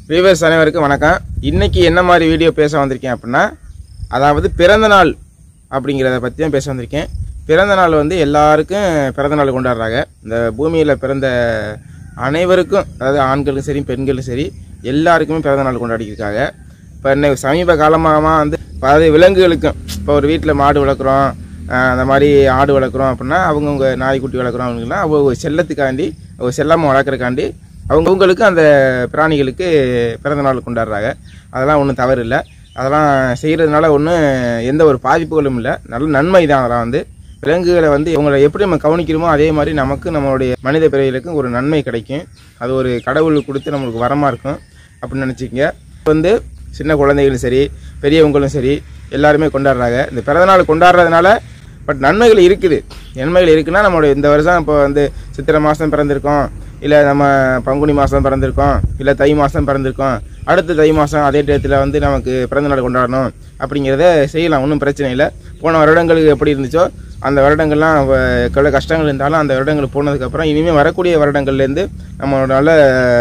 viewers அனைவருக்கும் வணக்கம் இன்னைக்கு என்ன மாதிரி வீடியோ பேச வந்திருக்கேன் அப்படின்னா அதாவது பிறந்த நாள் அப்படிங்கிறத பற்றி தான் பேச வந்திருக்கேன் பிறந்த நாள் வந்து எல்லாருக்கும் பிறந்த நாள் கொண்டாடுறாங்க இந்த பூமியில் பிறந்த அனைவருக்கும் அதாவது ஆண்களும் சரி பெண்களும் சரி எல்லாருக்குமே பிறந்த நாள் கொண்டாடியிருக்காங்க இப்போ இன்னைக்கு சமீப காலமாக வந்து அதாவது விலங்குகளுக்கும் இப்போ ஒரு வீட்டில் மாடு வளர்க்குறோம் ஆஹ் அந்த மாதிரி ஆடு வளர்க்குறோம் அப்படின்னா அவங்கவுங்க நாய்க்குட்டி வளர்க்குறோம் அவங்களுக்குலாம் அவங்க செல்லத்துக்காண்டி அவங்க செல்லாமல் வளர்க்குறக்காண்டி அவங்கவுங்களுக்கு அந்த பிராணிகளுக்கு பிறந்த நாள் கொண்டாடுறாங்க அதெல்லாம் ஒன்றும் தவறு இல்லை அதெல்லாம் செய்கிறதுனால ஒன்றும் எந்த ஒரு பாதிப்புகளும் இல்லை நல்ல நன்மை தான் அதெல்லாம் வந்து விலங்குகளை வந்து இவங்களை எப்படி நம்ம கவனிக்கிறோமோ அதே மாதிரி நமக்கு நம்மளுடைய மனித பிறவிகளுக்கும் ஒரு நன்மை கிடைக்கும் அது ஒரு கடவுள் கொடுத்து நம்மளுக்கு வரமாக இருக்கும் அப்படின்னு நினச்சிக்கங்க வந்து சின்ன குழந்தைகளும் சரி பெரியவங்களும் சரி எல்லாருமே கொண்டாடுறாங்க இந்த பிறந்தநாள் கொண்டாடுறதுனால பட் நன்மைகள் இருக்குது நன்மைகள் இருக்குன்னா நம்மளுடைய இந்த வருஷம் இப்போ வந்து சித்திரை மாதம் பிறந்திருக்கோம் இல்லை நம்ம பங்குனி மாதம் பிறந்திருக்கோம் இல்லை தை மாதம் பிறந்திருக்கோம் அடுத்த தை மாதம் அதே டயத்தில் வந்து நமக்கு பிறந்தநாள் கொண்டாடணும் அப்படிங்கிறத செய்யலாம் ஒன்றும் பிரச்சனை இல்லை போன வருடங்களுக்கு எப்படி இருந்துச்சோ அந்த வருடங்கள்லாம் வ- எவ்வளோ கஷ்டங்கள் இருந்தாலும் அந்த வருடங்கள் போனதுக்கப்புறம் இனிமேல் வரக்கூடிய வருடங்கள்லேருந்து நம்ம நல்ல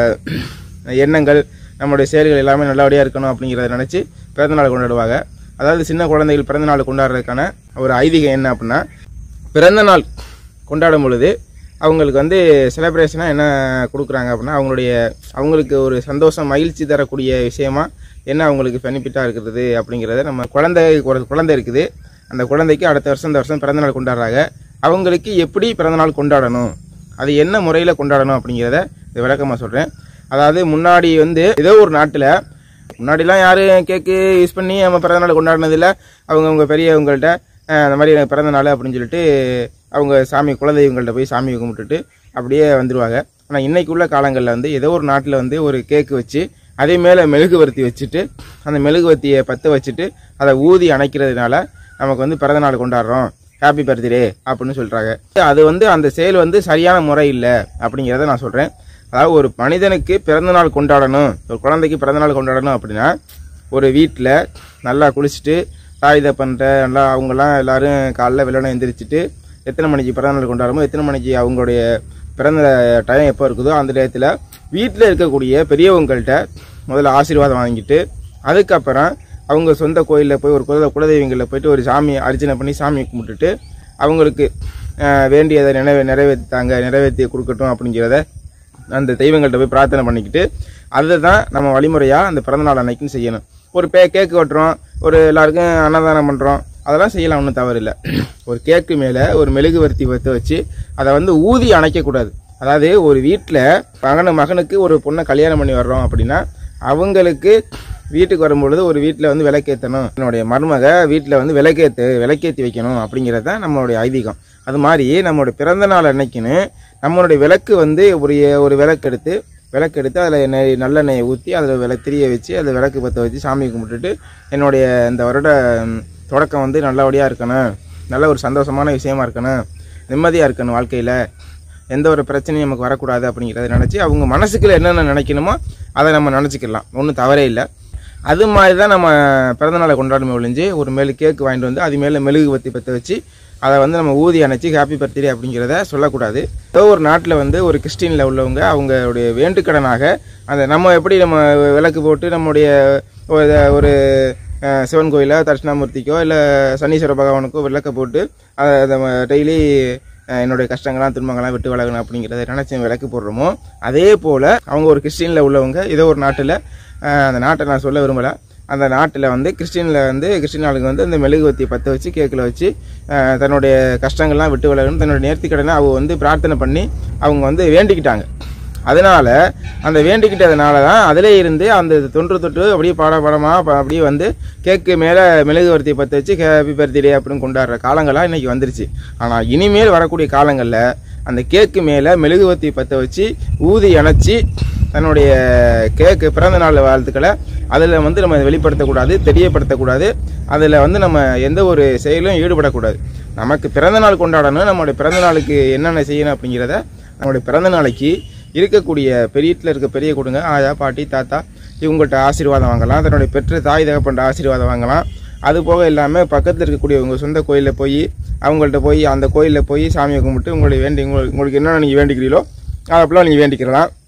எண்ணங்கள் நம்மளுடைய செயல்கள் எல்லாமே நல்லபடியாக இருக்கணும் அப்படிங்கிறத நினச்சி பிறந்தநாள் கொண்டாடுவாங்க அதாவது சின்ன குழந்தைகள் பிறந்தநாள் கொண்டாடுறதுக்கான ஒரு ஐதீகம் என்ன அப்படின்னா பிறந்த நாள் கொண்டாடும் பொழுது அவங்களுக்கு வந்து செலிப்ரேஷனாக என்ன கொடுக்குறாங்க அப்படின்னா அவங்களுடைய அவங்களுக்கு ஒரு சந்தோஷம் மகிழ்ச்சி தரக்கூடிய விஷயமா என்ன அவங்களுக்கு பெனிஃபிட்டாக இருக்கிறது அப்படிங்கிறத நம்ம குழந்தை ஒரு குழந்தை இருக்குது அந்த குழந்தைக்கு அடுத்த வருஷம் இந்த வருஷம் பிறந்தநாள் கொண்டாடுறாங்க அவங்களுக்கு எப்படி பிறந்தநாள் கொண்டாடணும் அது என்ன முறையில் கொண்டாடணும் அப்படிங்கிறத இந்த விளக்கமாக சொல்கிறேன் அதாவது முன்னாடி வந்து ஏதோ ஒரு நாட்டில் முன்னாடிலாம் யாரும் கேக்கு யூஸ் பண்ணி நம்ம பிறந்தநாள் கொண்டாடினதில்ல அவங்கவுங்க பெரியவங்கள்ட்ட அஹ், அந்த மாதிரி எனக்கு பிறந்த நாள் அப்படின்னு சொல்லிட்டு அவங்க சாமி குலதெய்வங்கள்ட்ட போய் சாமி கும்பிட்டுட்டு அப்படியே வந்துடுவாங்க ஆனால் இன்னைக்கு உள்ள காலங்களில் வந்து ஏதோ ஒரு நாட்டில் வந்து ஒரு கேக்கு வச்சு அதே மேலே மெழுகுவர்த்தி வச்சுட்டு அந்த மெழுகுவர்த்தியை பற்ற வச்சுட்டு அதை ஊதி அணைக்கிறதுனால நமக்கு வந்து பிறந்த நாள் கொண்டாடுறோம் ஹாப்பி பர்த்டே அப்படின்னு சொல்கிறாங்க அது வந்து அந்த செயல் வந்து சரியான முறை இல்லை அப்படிங்கிறத நான் சொல்கிறேன் அதாவது ஒரு மனிதனுக்கு பிறந்த நாள் கொண்டாடணும் ஒரு குழந்தைக்கு பிறந்த நாள் கொண்டாடணும் அப்படின்னா ஒரு வீட்டில் நல்லா குளிச்சுட்டு தாய் தப்பன்ட்ட நல்லா அவங்கெல்லாம் எல்லாரும் காலைல வெள்ளனை எந்திரிச்சிட்டு எத்தனை மணிக்கு பிறந்த நாள் கொண்டாடுமோ எத்தனை மணிக்கு அவங்களுடைய பிறந்த டைம் எப்போ இருக்குதோ அந்த டயத்தில் வீட்டில் இருக்கக்கூடிய பெரியவங்கள்ட்ட முதல்ல ஆசீர்வாதம் வாங்கிட்டு அதுக்கப்புறம் அவங்க சொந்த கோயிலில் போய் ஒரு குல குலதெய்வங்களில் போயிட்டு ஒரு சாமி அர்ச்சனை பண்ணி சாமி கும்பிட்டுட்டு அவங்களுக்கு அஹ், வேண்டியதை நிறைவே நிறைவேற்றித்தாங்க நிறைவேற்றி கொடுக்கட்டும் அப்படிங்கிறத அந்த தெய்வங்கள்ட்ட போய் பிரார்த்தனை பண்ணிக்கிட்டு அதை தான் நம்ம வழிமுறையாக அந்த பிறந்தநாள் அன்னைக்குன்னு செய்யணும் ஒரு பே கேக்கு வெட்டுறோம் ஒரு எல்லாருக்கும் அன்னதானம் பண்ணுறோம் அதெல்லாம் செய்யலாம் ஒன்றும் தவறு இல்லை ஒரு கேக்கு மேலே ஒரு மெழுகுவர்த்தி வத்து வச்சு அதை வந்து ஊதி அணைக்கக்கூடாது அதாவது ஒரு வீட்டில் மகனு மகனுக்கு ஒரு பொண்ணை கல்யாணம் பண்ணி வர்றோம் அப்படின்னா அவங்களுக்கு வீட்டுக்கு வரும்பொழுது ஒரு வீட்டில் வந்து விளக்கேற்றணும் என்னுடைய மருமக வீட்டில் வந்து விளக்கேற்று விளக்கேற்றி வைக்கணும் அப்படிங்கிறது தான் நம்மளுடைய ஐதீகம் அது மாதிரி நம்மளுடைய பிறந்த நாள் அன்னைக்குன்னு நம்மளுடைய விளக்கு வந்து ஒரு ஒரு விளக்கு எடுத்து விளக்கு எடுத்து அதில் எண்ணெய் நல்லெண்ணெயை ஊற்றி அதில் விளக்கு திரிய வச்சு அதில் விளக்கு பற்ற வச்சு சாமி கும்பிட்டுட்டு என்னுடைய இந்த வருட ம், தொடக்கம் வந்து நல்லபடியாக இருக்கணும் நல்ல ஒரு சந்தோஷமான விஷயமா இருக்கணும் நிம்மதியாக இருக்கணும் வாழ்க்கையில் எந்த ஒரு பிரச்சனையும் நமக்கு வரக்கூடாது அப்படிங்கிறத நினச்சி அவங்க மனசுக்குள்ள என்னென்ன நினைக்கணுமோ அதை நம்ம நினச்சிக்கலாம் ஒன்றும் தவறே இல்லை அது மாதிரி தான் நம்ம பிறந்தநாளை கொண்டாடுமே ஒழிஞ்சு ஒரு மேலு கேக்கு வாங்கிட்டு வந்து அது மேலே மெழுகு பற்றி பற்ற வச்சு அதை வந்து நம்ம ஊதி அணைச்சி ஹாப்பி பர்த்டே அப்படிங்கிறத சொல்லக்கூடாது ஏதோ ஒரு நாட்டில் வந்து ஒரு கிறிஸ்டினில் உள்ளவங்க அவங்களுடைய வேண்டுக்கடனாக அந்த நம்ம எப்படி நம்ம விளக்கு போட்டு நம்முடைய ஒரு- ஒரு அஹ், சிவன் கோயிலோ தட்சிணாமூர்த்திக்கோ இல்லை சனீஸ்வர பகவானுக்கோ விளக்க போட்டு அதை டெய்லி என்னுடைய கஷ்டங்கள்லாம் துன்பங்கள்லாம் விட்டு விலகணும் அப்படிங்கிறத நினச்சி விளக்கு போடுறோமோ அதே போல் அவங்க ஒரு கிறிஸ்டினில் உள்ளவங்க ஏதோ ஒரு நாட்டில் அந்த நாட்டை நான் சொல்ல விரும்பலை அந்த நாட்டில் வந்து கிறிஸ்டினில் வந்து கிறிஸ்டின் ஆளுங்க வந்து அந்த மெழுகுவத்தியை பற்ற வச்சு கேக்கில் வச்சு அஹ், தன்னுடைய கஷ்டங்கள்லாம் விட்டு விலகணும் தன்னுடைய நேர்த்திக்கடனை அவங்க வந்து பிரார்த்தனை பண்ணி அவங்க வந்து வேண்டிக்கிட்டாங்க அதனால அந்த வேண்டிக்கிட்டதுனால தான் அதிலே இருந்து அந்த தொன்று தொட்டு அப்படியே பாட பாடமாக அப்படியே வந்து கேக்கு மேலே மெழுகுவர்த்தியை பற்ற வச்சு ஹேப்பி பர்த்டே அப்படின்னு கொண்டாடுற காலங்களாக இன்னைக்கு வந்துருச்சு ஆனால் இனிமேல் வரக்கூடிய காலங்களில் அந்த கேக்கு மேலே மெழுகுவர்த்தி பற்ற வச்சு ஊதி அணைச்சி தன்னுடைய கேக்கு பிறந்த நாள் வாழ்த்துக்களை அதில் வந்து நம்ம வெளிப்படுத்தக்கூடாது தெரியப்படுத்தக்கூடாது அதில் வந்து நம்ம எந்த ஒரு செயலும் ஈடுபடக்கூடாது நமக்கு பிறந்த நாள் கொண்டாடணும் நம்மளுடைய பிறந்த நாளுக்கு என்னென்ன செய்யணும் அப்படிங்கிறத நம்மளுடைய பிறந்த நாளைக்கு இருக்கக்கூடிய பெரிய வீட்டில் இருக்க பெரிய கொடுங்க ஆயா பாட்டி தாத்தா இவங்கள்ட்ட ஆசீர்வாதம் வாங்கலாம் தன்னுடைய பெற்ற தாய் தகப்பன்ற ஆசீர்வாதம் வாங்கலாம் அது போக இல்லாமல் பக்கத்தில் இருக்கக்கூடிய உங்கள் சொந்த கோயிலில் போய் அவங்கள்ட்ட போய் அந்த கோயிலில் போய் சாமியை கும்பிட்டு உங்களுடைய வேண்டி உங்களுக்கு உங்களுக்கு என்னென்ன நீங்கள் வேண்டிக்கிறீங்களோ அதை அப்படிலாம் நீங்கள் வேண்டிக்கிறலாம்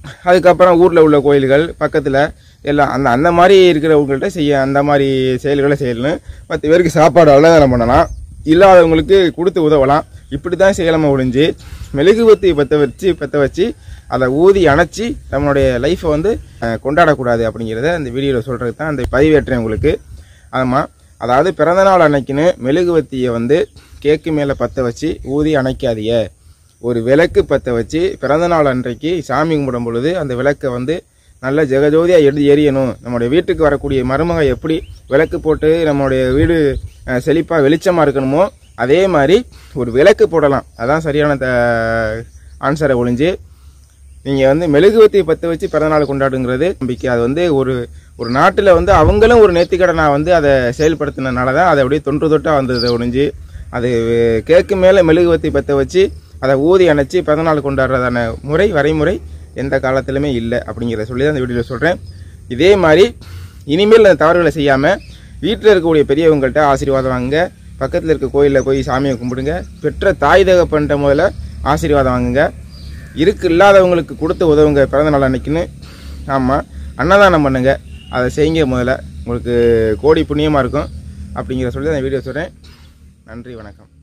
அதுக்கப்புறம் ஊரில் உள்ள கோயில்கள் பக்கத்தில் எல்லாம் அந்த அந்த மாதிரி இருக்கிறவங்கள்ட்ட செய்ய அந்த மாதிரி செயல்களை செய்யணும் பத்து பேருக்கு சாப்பாடு அன்னதானம் பண்ணலாம் இல்லாதவங்களுக்கு கொடுத்து உதவலாம் இப்படி தான் செய்யலாம ஒழிஞ்சு மெழுகுவத்தி பற்ற வச்சு பற்ற வச்சு அதை ஊதி அணைச்சி நம்மளுடைய லைஃப்பை வந்து அஹ், கொண்டாடக்கூடாது அப்படிங்கிறத அந்த வீடியோவில் சொல்கிறது தான் அந்த பதிவேற்றேன் உங்களுக்கு ஆமாம் அதாவது பிறந்தநாள் அன்னைக்குன்னு மெழுகுவத்தியை வந்து கேக்கு மேலே பற்ற வச்சு ஊதி அணைக்காதீங்க ஒரு விளக்கு பற்ற வச்சு பிறந்தநாள் அன்றைக்கு சாமி கும்பிடும் பொழுது அந்த விளக்கை வந்து நல்ல ஜெகஜோதியாக எடுத்து எரியணும் நம்முடைய வீட்டுக்கு வரக்கூடிய மருமக எப்படி விளக்கு போட்டு நம்மளுடைய வீடு செழிப்பாக வெளிச்சமாக இருக்கணுமோ அதே மாதிரி ஒரு விளக்கு போடலாம் அதான் சரியான ஆன்சரை ஒழிஞ்சு நீங்கள் வந்து மெழுகுவத்தி பற்ற வச்சு பிறந்தநாள் கொண்டாடுங்கிறது நம்பிக்கை அது வந்து ஒரு ஒரு நாட்டில் வந்து அவங்களும் ஒரு நேர்த்திக்கடனாக வந்து அதை செயல்படுத்தினனால தான் அதை அப்படியே தொன்று தொட்டாக வந்தது ஒழிஞ்சு அது கேக்கு மேலே மெழுகுவத்தி பற்ற வச்சு அதை ஊதி அணைச்சி பிறந்தநாள் கொண்டாடுறதான முறை வரைமுறை எந்த காலத்திலுமே இல்லை அப்படிங்கிறத சொல்லி தான் இந்த வீடியோவில் சொல்கிறேன் இதே மாதிரி இனிமேல் அந்த தவறுகளை செய்யாமல் வீட்டில் இருக்கக்கூடிய பெரியவங்கள்ட்ட ஆசீர்வாதம் வாங்குங்க பக்கத்தில் இருக்க கோயிலில் போய் சாமியை கும்பிடுங்க பெற்ற தாய் தகப்பன்ட்ட முதல்ல ஆசீர்வாதம் வாங்குங்க இருக்கு இல்லாதவங்களுக்கு கொடுத்து உதவுங்க பிறந்த நாள் அன்னைக்குன்னு ஆமாம் அன்னதானம் பண்ணுங்க அதை செய்யுங்க முதல்ல உங்களுக்கு கோடி புண்ணியமாக இருக்கும் அப்படிங்கிற சொல்லி தான் இந்த வீடியோ சொல்கிறேன் நன்றி வணக்கம்